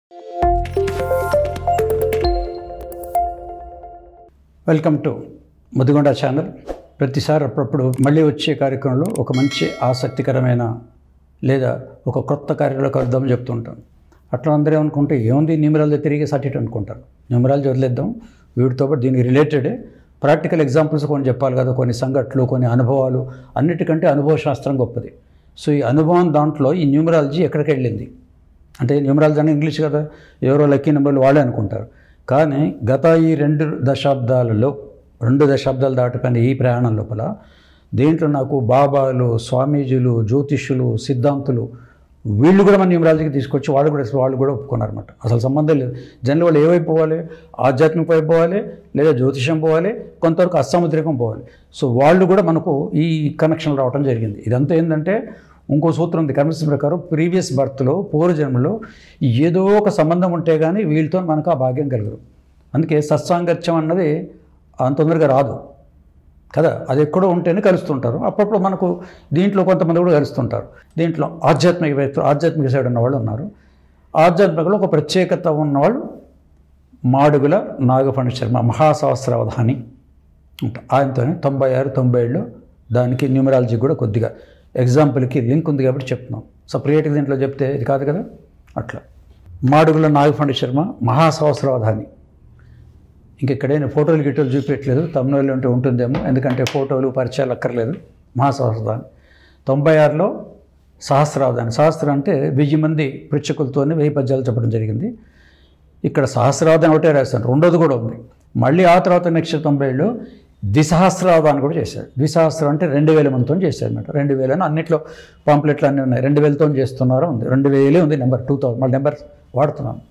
welcome to Mudigonda channel ప్రతిసారి అప్పుడప్పుడు మళ్ళీ వచ్చే కార్యక్రమంలో ఒక మంచి ఆసక్తికరమైన లేదా ఒక కొత్త కార్యక్రమంలో కలుద్దామని చెప్తుంటాను అట్లా అందరూ ఏమనుకుంటే ఏముంది న్యూమరాలజీ తిరిగి సర్టిట్ అనుకుంటారు న్యూమరాలజీ వదిలేద్దాం వీటితో పాటు దీనికి రిలేటెడే ప్రాక్టికల్ ఎగ్జాంపుల్స్ కొన్ని చెప్పాలి కదా కొన్ని సంఘటనలు కొన్ని అనుభవాలు అన్నిటికంటే అనుభవ శాస్త్రం గొప్పది సో ఈ అనుభవం దాంట్లో ఈ న్యూమరాలజీ ఎక్కడికి వెళ్ళింది అంటే న్యూమరాలజీ అని ఇంగ్లీష్ కదా ఎవరో లక్కీ నెంబర్లు వాళ్ళే అనుకుంటారు కానీ గత ఈ రెండు దశాబ్దాలలో రెండు దశాబ్దాలు దాటిపోయిన ఈ ప్రయాణం లోపల దీంట్లో నాకు బాబాలు స్వామీజీలు జ్యోతిష్యులు సిద్ధాంతులు వీళ్ళు కూడా మన న్యూమరాలజీకి తీసుకొచ్చి వాళ్ళు కూడా వాళ్ళు కూడా ఒప్పుకున్నారన్నమాట అసలు సంబంధం లేదు జనరల్ వాళ్ళు ఏవైపు పోవాలి ఆధ్యాత్మిక వైపు పోవాలి లేదా జ్యోతిషం పోవాలి కొంతవరకు అసాముద్రికం పోవాలి సో వాళ్ళు కూడా మనకు ఈ కనెక్షన్ రావడం జరిగింది ఇదంతా ఏంటంటే ఇంకో సూత్రం ఉంది కర్మస్ ప్రకారం ప్రీవియస్ బర్త్లో పూర్వజన్మలో ఏదో ఒక సంబంధం ఉంటే కానీ వీళ్ళతో మనకు ఆ భాగ్యం కలగదు అందుకే సత్సాంగత్యం అన్నది అంత తొందరగా రాదు కదా అది ఎక్కడో ఉంటేనే కలుస్తుంటారు అప్పుడప్పుడు మనకు దీంట్లో కొంతమంది కూడా కలుస్తుంటారు దీంట్లో ఆధ్యాత్మిక వ్యక్తులు ఆధ్యాత్మిక సైడ్ ఉన్నవాళ్ళు ఉన్నారు ఆధ్యాత్మికలో ఒక ప్రత్యేకత ఉన్నవాళ్ళు మాడుగుల నాగఫణి శర్మ మహాసహస్రావధాని ఉంటా ఆయనతో తొంభై ఆరు తొంభై ఏళ్ళు దానికి న్యూమరాలజీ కూడా కొద్దిగా ఎగ్జాంపుల్కి లింక్ ఉంది కాబట్టి చెప్తున్నాం సపరేట్గా దీంట్లో చెప్తే ఇది కాదు కదా అట్లా మాడుగుల నాగఫణి శర్మ మహాసహస్రావధాని ఇంకెక్కడైనా ఫోటోలు గిటోలు చూపించట్లేదు తమిళలో ఉంటే ఉంటుందేమో ఎందుకంటే ఫోటోలు పరిచయాలు అక్కర్లేదు మహాసహస్రదాని తొంభై ఆరులో సహస్రావధాని సహస్రం అంటే వెయ్యి మంది పృచ్ఛకులతోనే వెయ్యి పద్యాలు చెప్పడం జరిగింది ఇక్కడ సహస్రావధాని ఒకటే రాశాను రెండోది కూడా ఉంది మళ్ళీ ఆ తర్వాత నెక్స్ట్ తొంభై ఏళ్ళు ద్విసహస్రావధాని కూడా చేశారు ద్విసహస్రం అంటే రెండు వేల మందితో చేశారు అనమాట రెండు వేలు అని అన్నిట్లో పాంప్లెట్లు అన్నీ ఉన్నాయి రెండు వేలతో చేస్తున్నారో ఉంది రెండు వేలే ఉంది నెంబర్ టూ థౌసండ్ మళ్ళీ నెంబర్ వాడుతున్నాను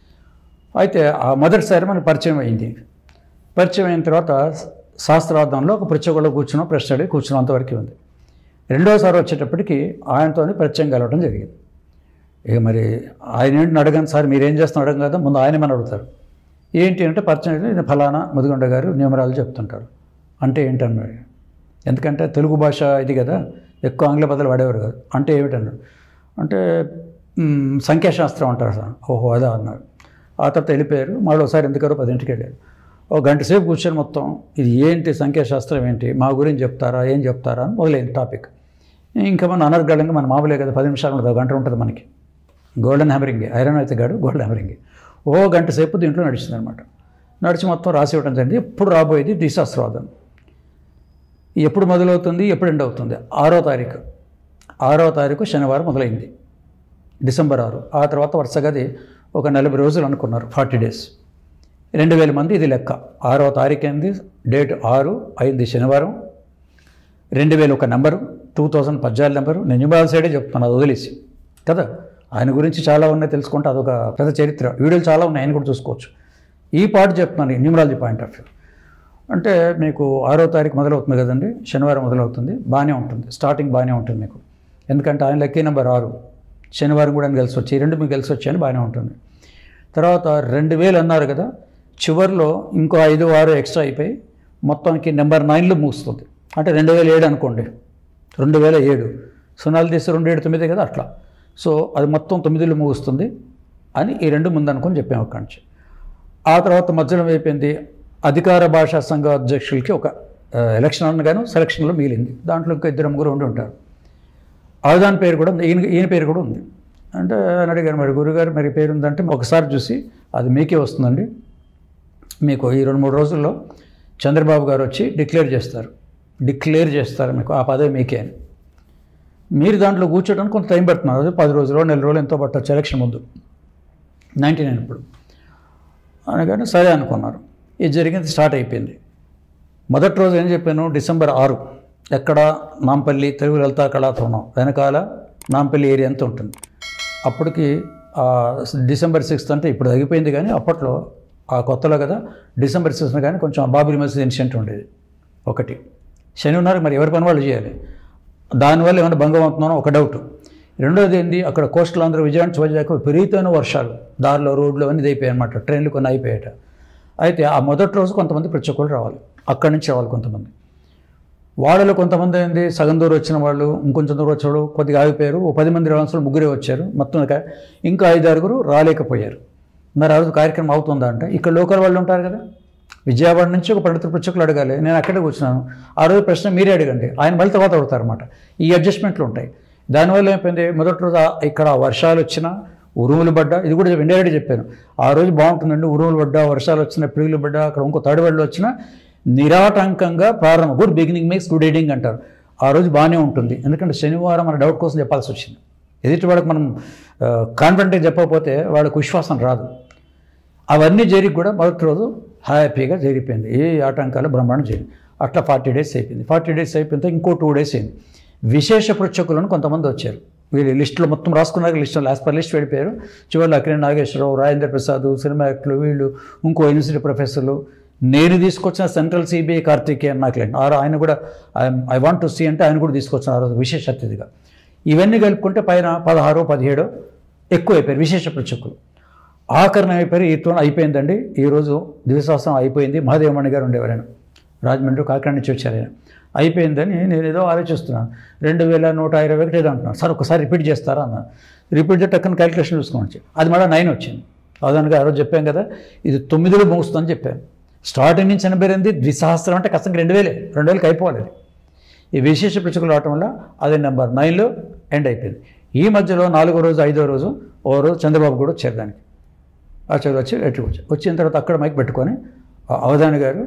అయితే ఆ మొదటిసారి మనకు పరిచయం అయింది పరిచయం అయిన తర్వాత శాస్త్రార్థంలో ఒక పృచ్ఛకులో కూర్చున్నాం ప్రెస్ అడిగి కూర్చున్నాం అంతవరకు ఉంది రెండోసారి వచ్చేటప్పటికి ఆయనతో పరిచయం కలవడం జరిగింది ఇక మరి ఆయన ఏంటి అడగండి సార్ మీరేం చేస్తున్నారు అడగం కదా ముందు ఆయన మన అడుగుతారు ఏంటి అంటే పరిచయం అయితే నేను ఫలానా ముదిగొండ గారు న్యూమరాలు చెప్తుంటారు అంటే ఏంటన్నాడు ఎందుకంటే తెలుగు భాష ఇది కదా ఎక్కువ ఆంగ్ల పదాలు వాడేవారు కాదు అంటే ఏమిటన్నాడు అంటే మ్, సంఖ్యాశాస్త్రం అంటారు సార్ ఓహో అదా అన్నాడు ఆ తర్వాత వెళ్ళిపోయారు మళ్ళీ ఒకసారి ఎందుకరో పదింటికి వెళ్ళారు ఒక గంట సేపు కూర్చొని మొత్తం ఇది ఏంటి సంఖ్యాశాస్త్రం ఏంటి మా గురించి చెప్తారా ఏం చెప్తారా అని మొదలైంది టాపిక్ ఇంకా మన అనర్గళంగా మన మామూలే కదా పది నిమిషాలు ఉంటుంది ఒక గంట ఉంటుంది మనకి గోల్డెన్ హ్యామరింగ్ ఐరన్ అయితే గాడు గోల్డెన్ హ్యామరింగ్ ఓ గంట సేపు దీంట్లో నడిచింది అనమాట నడిచి మొత్తం రాసి ఇవ్వడం జరిగింది ఎప్పుడు రాబోయేది దిశాస్వాదం ఎప్పుడు మొదలవుతుంది ఎప్పుడు ఎండ్ అవుతుంది ఆరో తారీఖు ఆరో తారీఖు శనివారం మొదలైంది డిసెంబర్ ఆరు ఆ తర్వాత వరుసగా అది ఒక నలభై రోజులు అనుకున్నారు ఫార్టీ డేస్ రెండు వేల మంది ఇది లెక్క ఆరో తారీఖు అయింది డేట్ ఆరు అయింది శనివారం రెండు వేలు ఒక నెంబరు టూ థౌజండ్ పద్నాలుగు నెంబరు నేను న్యూమరాల్ సైడే చెప్తున్నాను అది వదిలేసి కదా ఆయన గురించి చాలా ఉన్నాయి తెలుసుకుంటే అదొక పెద్ద చరిత్ర వీడియోలు చాలా ఉన్నాయి ఆయన కూడా చూసుకోవచ్చు ఈ పార్ట్ చెప్తున్నాను న్యూమరాలజీ పాయింట్ ఆఫ్ వ్యూ అంటే మీకు ఆరో తారీఖు మొదలవుతుంది కదండి శనివారం మొదలవుతుంది బాగానే ఉంటుంది స్టార్టింగ్ బాగానే ఉంటుంది మీకు ఎందుకంటే ఆయన లక్కీ నెంబర్ ఆరు శనివారం కూడా ఆయన కలిసి వచ్చి ఈ రెండు మీకు కలిసి వచ్చాయని బాగానే ఉంటుంది తర్వాత రెండు వేలు అన్నారు కదా చివరిలో ఇంకో ఐదు ఆరు ఎక్స్ట్రా అయిపోయి మొత్తానికి నెంబర్ నైన్లో ముగుస్తుంది అంటే రెండు వేల ఏడు అనుకోండి రెండు వేల ఏడు సున్నాలు తీసి రెండు ఏడు తొమ్మిది కదా అట్లా సో అది మొత్తం తొమ్మిదిలో ముగుస్తుంది అని ఈ రెండు ముందు అనుకొని చెప్పాము అక్కడి నుంచి ఆ తర్వాత మధ్యలో అయిపోయింది అధికార భాషా సంఘ అధ్యక్షులకి ఒక ఆ, ఎలక్షన్ అనగాను సెలక్షన్లో మిగిలింది దాంట్లో ఇంకా ఇద్దరు ముగ్గురు ఉండి ఉంటారు అవధాన్ పేరు కూడా ఉంది ఈయన ఈయన పేరు కూడా ఉంది అంటే ఆయన అడిగారు మరి గురుగారు మరి పేరు ఉందంటే ఒకసారి చూసి అది మీకే వస్తుందండి మీకు ఈ రెండు మూడు రోజుల్లో చంద్రబాబు గారు వచ్చి డిక్లేర్ చేస్తారు డిక్లేర్ చేస్తారు మీకు ఆ పదవి మీకే అని మీరు దాంట్లో కూర్చోడానికి కొంత టైం పడుతున్నారు అదే పది రోజులు నెల రోజులు ఎంతో పట్టచ్చు ఎలక్షన్ ముందు నైంటీ నైన్ ఇప్పుడు అనగానే సరే అనుకున్నారు ఇది జరిగింది స్టార్ట్ అయిపోయింది మొదటి రోజు ఏం చెప్పాను డిసెంబర్ ఆరు ఎక్కడ నాంపల్లి తెలుగు లలితా కళాభవనం వెనకాల నాంపల్లి ఏరియా అంతా ఉంటుంది అప్పటికి ఆ, డిసెంబర్ సిక్స్త్ అంటే ఇప్పుడు తగ్గిపోయింది కానీ అప్పట్లో ఆ కొత్తలో కదా డిసెంబర్ సిక్స్త్ కానీ కొంచెం బాబురి మసీద్ ఇన్సిడెంట్ ఉండేది ఒకటి శనివారం మరి ఎవరి పని వాళ్ళు చేయాలి దానివల్ల ఏమైనా భంగం అవుతున్నానో ఒక డౌట్ రెండోది ఏంది అక్కడ కోస్టల్ ఆంధ్ర విజయవాడ నుంచి వైజాగ్ విపరీతమైన వర్షాలు దారిలో రోడ్లు అన్నీ అయిపోయాయి అనమాట ట్రైన్లు కొన్ని అయిపోయాయట అయితే ఆ మొదటి రోజు కొంతమంది ప్రత్యేకులు రావాలి అక్కడి నుంచి రావాలి కొంతమంది వాళ్ళలో కొంతమంది ఏంది సగం దూరం వచ్చిన వాళ్ళు ఇంకొంచెం దూరం వచ్చిన వాళ్ళు కొద్దిగా ఆగిపోయారు ఓ పది మంది రావాల్సిన ముగ్గురే వచ్చారు మొత్తం ఒక- ఇంకా ఐదు ఆరుగురు రాలేకపోయారు మరి ఆ రోజు కార్యక్రమం అవుతుందా అంటే ఇక్కడ లోకల్ వాళ్ళు ఉంటారు కదా విజయవాడ నుంచి ఒక పండితులు పుచ్చకులు అడగాలి నేను అక్కడికి వచ్చినాను ఆ రోజు ప్రశ్న మీరే అడగండి ఆయన మళ్ళీ తర్వాత అడుగుతారు అనమాట ఈ అడ్జస్ట్మెంట్లు ఉంటాయి దానివల్ల ఏమైపోయింది మొదటి రోజు ఆ- ఇక్కడ వర్షాలు వచ్చినా ఉరుములు పడ్డా ఇది కూడా ఇండైరెక్ట్ చెప్పాను ఆ రోజు బాగుంటుందండి ఉరుములు పడ్డా వర్షాలు వచ్చినా పిడుగులు పడ్డా అక్కడ ఇంకో తడివళ్ళు వచ్చినా నిరాటంకంగా ప్రారంభం good beginning makes good ending అంటారు ఆ రోజు బాగానే ఉంటుంది ఎందుకంటే శనివారం మన డౌట్ కోసం చెప్పాల్సి వచ్చింది ఎదుటి వాళ్ళకి మనం కాన్ఫిడెంట్గా చెప్పకపోతే వాళ్ళకి విశ్వాసం రాదు అవన్నీ జరిగి కూడా మొదటి రోజు హ్యాపీగా జరిగిపోయింది ఏ ఆటంకాలు బ్రహ్మాండం జరిగింది అట్లా ఫార్టీ డేస్ అయిపోయింది ఫార్టీ డేస్ అయిపోయిన ఇంకో టూ డేస్ అయింది విశేష పృచ్ఛకులను కొంతమంది వచ్చారు వీళ్ళు లిస్టులో మొత్తం రాసుకున్నారు లిస్టులో లాస్ట్ పర్ లిస్ట్ వెళ్ళిపోయారు చివరిలో అక్కినే నాగేశ్వరరావు రాజేంద్ర ప్రసాద్ సినిమా యాక్టర్లు వీళ్ళు ఇంకో యూనివర్సిటీ ప్రొఫెసర్లు నేను తీసుకొచ్చిన సెంట్రల్ సిబిఐ కార్తికేయన్ నాకు లేదు ఆ- ఆయన కూడా ఐ వాంట్ టు సీ అంటే ఆయన కూడా తీసుకొచ్చిన ఆ రోజు విశేష అతిథిగా ఇవన్నీ కలుపుకుంటే పైన పదహారో పదిహేడో ఎక్కువ అయిపోయారు విశేష పృచ్ఛకులు ఆఖరణ అయిపోయి ఈతో అయిపోయిందండి ఈరోజు దివశాస్త్రం అయిపోయింది మహాదేవమణి గారు ఉండేవారు ఆయన రాజమండ్రి కాకినాడ నుంచి వచ్చారు ఆయన అయిపోయిందని నేను ఏదో ఆలోచిస్తున్నాను రెండు వేల నూట ఇరవై ఒకటి ఏదో అంటున్నాను సార్ ఒకసారి రిపీట్ చేస్తారా అన్నాను రిపీట్ చేస్తే టక్కన క్యాలిక్యులేషన్ చూసుకోవచ్చు అది మళ్ళీ నైన్ వచ్చింది అదనగా ఆ రోజు చెప్పాం కదా ఇది తొమ్మిదిలో ముగుస్తుందని చెప్పాను స్టార్టింగ్ నుంచి ఎనభై ఎనిమిది ద్విసహస్రం అంటే కష్టంగా రెండు వేలే రెండు వేలకి అయిపోవాలి అది ఈ విశేష పిచ్చుకలు రావటం వల్ల అది నెంబర్ నైన్లో ఎండ్ అయిపోయింది ఈ మధ్యలో నాలుగో రోజు ఐదో రోజు ఓ రోజు చంద్రబాబు కూడా వచ్చారు దానికి ఆచార్య వచ్చి ఎట్టి వచ్చి వచ్చిన తర్వాత అక్కడ మైక్ పెట్టుకొని ఆ అవధాని గారు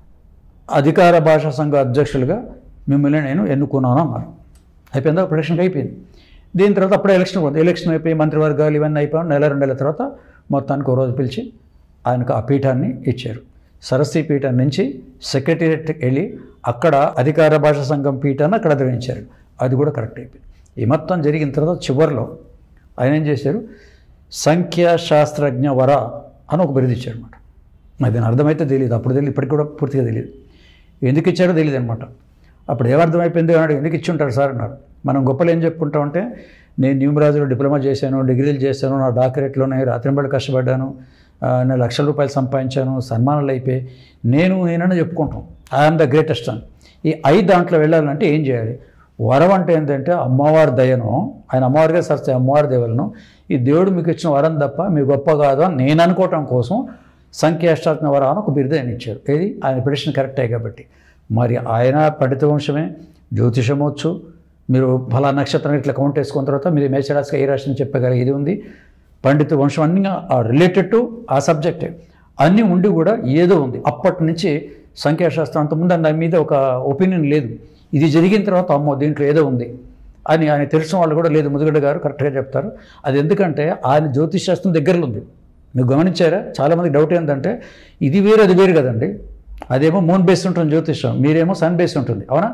అధికార భాషా సంఘ అధ్యక్షులుగా మిమ్మల్ని నేను ఎన్నుకున్నాను అన్నారు అయిపోయిందా ప్రొడక్షన్కి అయిపోయింది దీని తర్వాత అప్పుడే ఎలక్షన్ పోతుంది ఎలక్షన్ అయిపోయి మంత్రివర్గాలు ఇవన్నీ అయిపోయాయి నెల రెండు నెలల తర్వాత మొత్తానికి ఒక రోజు పిలిచి ఆయనకు ఆ పీఠాన్ని ఇచ్చారు సరస్వతి పీఠం నుంచి సెక్రటేరియట్కి వెళ్ళి అక్కడ అధికార భాషా సంఘం పీఠాన్ని అక్కడ అధిగమించారు అది కూడా కరెక్ట్ అయిపోయింది ఈ మొత్తం జరిగిన తర్వాత చివరిలో ఆయన ఏం చేశారు సంఖ్యాశాస్త్రజ్ఞ వర అని ఒక బిరుదు ఇచ్చారు అనమాట అది దాని అర్థమైతే తెలియదు అప్పుడు తెలియదు ఇప్పటికి కూడా పూర్తిగా తెలియదు ఎందుకు ఇచ్చారో తెలియదు అనమాట అప్పుడు ఏమర్థమైపోయింది అన్నాడు ఎందుకు ఇచ్చి ఉంటారు సార్ అన్నారు మనం గొప్పలు ఏం చెప్పుకుంటామంటే నేను న్యూమరాజులో డిప్లొమా చేశాను డిగ్రీలు చేశాను నా డాక్టరేట్లోనే రాత్రింబడి కష్టపడ్డాను ఆ, నేను లక్షల రూపాయలు సంపాదించాను సన్మానాలు అయిపోయి నేను నేనని చెప్పుకుంటాం ఐఎమ్ ద గ్రేటెస్ట్ అని ఈ ఐదు దాంట్లో వెళ్ళాలంటే ఏం చేయాలి వరం అంటే ఏంటంటే అమ్మవారి దయను ఆయన అమ్మవారిగా సరిస్తే అమ్మవారి దేవలను ఈ దేవుడు మీకు ఇచ్చిన వరం తప్ప మీ గొప్ప కాదు అని నేను అనుకోవటం కోసం సంఖ్యాష్టాత్మ వరం అని ఒక బిరుదు ఆయన ఇచ్చారు ఏది ఆయన ప్రిడిక్షన్ కరెక్టే కాబట్టి మరి ఆయన పండిత వంశమే జ్యోతిషమొచ్చు మీరు ఫలా నక్షత్రం ఇట్లా కౌంట్ వేసుకున్న తర్వాత మీరు మేషరాశిగా ఏ రాశిని చెప్పగలిగే ఇది ఉంది పండిత వంశం అన్నీ రిలేటెడ్ టు ఆ సబ్జెక్టే అన్నీ ఉండి కూడా ఏదో ఉంది అప్పటి నుంచి సంఖ్యాశాస్త్రం అంతకుముందు దాని మీద ఒక ఒపీనియన్ లేదు ఇది జరిగిన తర్వాత అమ్మో దీంట్లో ఏదో ఉంది అని ఆయన తెలిసిన వాళ్ళు కూడా లేదు ముదుగడ్డ గారు కరెక్ట్గా చెప్తారు అది ఎందుకంటే ఆయన జ్యోతిష్ శాస్త్రం దగ్గరలో ఉంది మీరు గమనించారా చాలామంది డౌట్ ఏంటంటే ఇది వేరు అది వేరు కదండి అదేమో మూన్ బేస్ ఉంటుంది జ్యోతిషం మీరేమో సన్ బేస్ ఉంటుంది అవునా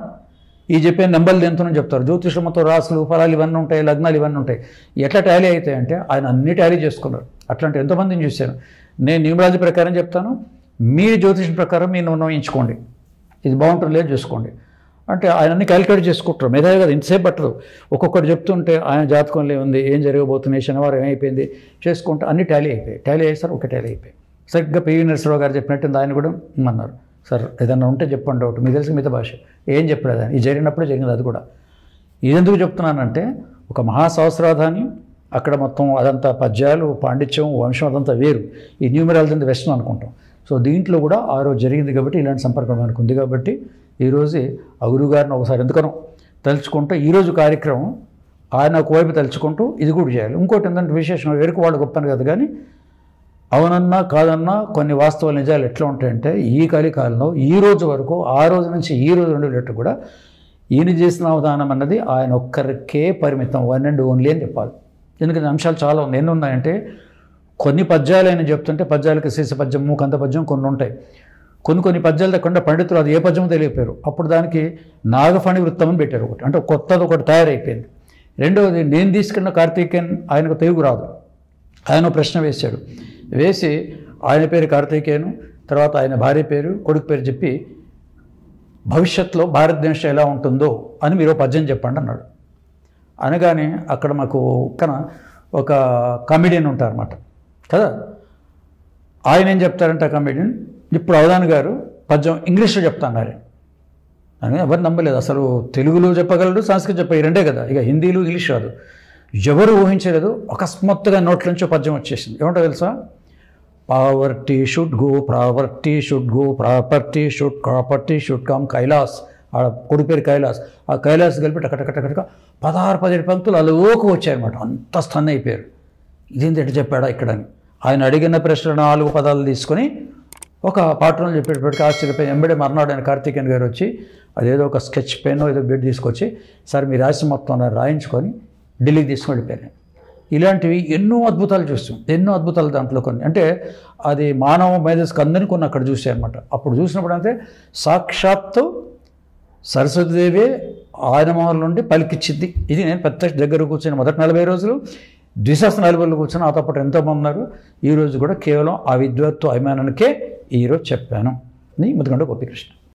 ఈ చెప్పే నెంబర్లు ఎంతనో చెప్తారు జ్యోతిషంతో రాసులు ఫలాలు ఇవన్నీ ఉంటాయి లగ్నాలు ఇవన్నీ ఉంటాయి ఎట్లా టాలీ అవుతాయి అంటే ఆయన అన్ని టాలీ చేసుకున్నారు అట్లాంటి ఎంతోమందిని చూశాను నేను న్యూమరాజీ ప్రకారం చెప్తాను మీరు జ్యోతిషం ప్రకారం మీరు నిర్ణయించుకోండి ఇది బాగుంటుంది లేదు చూసుకోండి అంటే ఆయన అన్ని క్యాలిక్యులేట్ చేసుకుంటారు మేధావి కదా ఇంతసేపు పట్టదు ఒక్కొక్కటి చెప్తుంటే ఆయన జాతకంలో ఉంది ఏం జరగబోతున్నాయి శనివారం ఏమైపోయింది చేసుకుంటే అన్ని టాలీ అయిపోయాయి టాలీ అయ్యేసరికి ఒక టాలీ అయిపోయాయి సరిగ్గా పివి నరసింహరావు గారు చెప్పినట్టు ఆయన కూడా అన్నారు సార్ ఏదన్నా ఉంటే చెప్పండి ఒకటి మీకు తెలిసి మిగతా భాష ఏం చెప్పలేదు ఆయన ఇది జరిగినప్పుడే జరిగింది అది కూడా ఇది ఎందుకు చెప్తున్నానంటే ఒక మహా సహస్రాధాని అక్కడ మొత్తం అదంతా పద్యాలు పాండిత్యం వంశం అదంతా వేరు ఈ న్యూమరాలజీ అంతా వెస్టర్న్ అనుకుంటాం సో దీంట్లో కూడా ఆ రోజు జరిగింది కాబట్టి ఇలాంటి సంపర్కం మనకు ఉంది కాబట్టి ఈరోజు ఆ గురువు గారిని ఒకసారి ఎందుకనో తలుచుకుంటూ ఈరోజు కార్యక్రమం ఆయన ఒకవైపు తలుచుకుంటూ ఇది కూడా చేయాలి ఇంకోటి ఏంటంటే విశేషం వేరుకు వాళ్ళు గొప్పని కదా కానీ అవునన్నా కాదన్నా కొన్ని వాస్తవ నిజాలు ఎట్లా ఉంటాయంటే ఈ కలికాలంలో ఈ రోజు వరకు ఆ రోజు నుంచి ఈ రోజు ఉండేటట్టు కూడా ఈయన చేసిన అవధానం అన్నది ఆయన ఒక్కరికే పరిమితం వన్ అండ్ ఓన్లీ అని చెప్పాలి ఎందుకంటే అంశాలు చాలా ఉన్నాయి ఎన్ని ఉన్నాయంటే కొన్ని పద్యాలు ఆయన చెప్తుంటే పద్యాలకి శీర్ష పద్యం మూకంత పద్యం కొన్ని ఉంటాయి కొన్ని కొన్ని పద్యాలు తగ్గకుండా పండితులు అది ఏ పద్యమో తెలియపోయారు అప్పుడు దానికి నాగఫణి వృత్తం అని పెట్టారు ఒకటి అంటే కొత్తది ఒకటి తయారైపోయింది రెండవది నేను తీసుకున్న కార్తీకేయన్ ఆయనకు తెలుగు రాదు ఆయన ఒక ప్రశ్న వేశాడు వేసి ఆయన పేరు కార్తీకేయను తర్వాత ఆయన భార్య పేరు కొడుకు పేరు చెప్పి భవిష్యత్తులో భారతదేశం ఎలా ఉంటుందో అని మీరు ఒక పద్యం చెప్పండి అన్నాడు అనగానే అక్కడ మాకు కన ఒక కామెడియన్ ఉంటారన్నమాట కదా ఆయన ఏం చెప్తారంటే ఆ కామెడియన్ ఇప్పుడు అవధాన్ గారు పద్యం ఇంగ్లీష్లో చెప్తున్నారు అని ఎవరు నమ్మలేదు అసలు తెలుగులో చెప్పగలడు సంస్కృతం చెప్ప ఈ రెండే కదా ఇక హిందీలో ఇంగ్లీష్ రాదు ఎవరు ఊహించలేదు అకస్మాత్తుగా నోట్ల నుంచి పద్యం వచ్చేసింది ఏమంటో తెలుసా poverty should go poverty should go property should property should come Kailash ఆడ కొడు పేరు కైలాస్ ఆ కైలాస్ కలిపి టక టక టక టక పదహారు పదిహేడు పంక్తులు అలోకి వచ్చాయన్నమాట అంత స్థన్ అయిపోయారు ఇదేంటి ఎట్లా చెప్పాడా ఇక్కడ అని ఆయన అడిగిన ప్రశ్న నాలుగు పదాలు తీసుకొని ఒక పాటలో చెప్పేటప్పటికి ఆశ్చర్యపోయి ఎంబడే మర్నాడు ఆయన కార్తీకేయన్ గారు వచ్చి అదేదో ఒక స్కెచ్ పెన్ ఏదో బెడ్ తీసుకొచ్చి సార్ మీ రాసి మొత్తం అలా రాయించుకొని ఢిల్లీకి తీసుకొని వెళ్ళిపోయాను ఇలాంటివి ఎన్నో అద్భుతాలు చూస్తాం ఎన్నో అద్భుతాలు దాంట్లో కొన్ని అంటే అది మానవ మేధస్కి అందరినీ కొన్ని అక్కడ చూసాయి అనమాట అప్పుడు చూసినప్పుడు అంటే సాక్షాత్తు సరస్వతిదేవే ఆయన మొహం నుండి పలికిచ్చింది ఇది నేను ప్రత్యక్ష దగ్గర కూర్చొని మొదటి నలభై రోజులు ద్విశాస్త్ర నలభై రోజులు కూర్చొని నాతో పాటు ఎంతోమంది ఉన్నారు ఈరోజు కూడా కేవలం ఆ విద్వత్తు అభిమానానికే ఈరోజు చెప్పాను నీ ముద్దుగండ గోపికృష్ణ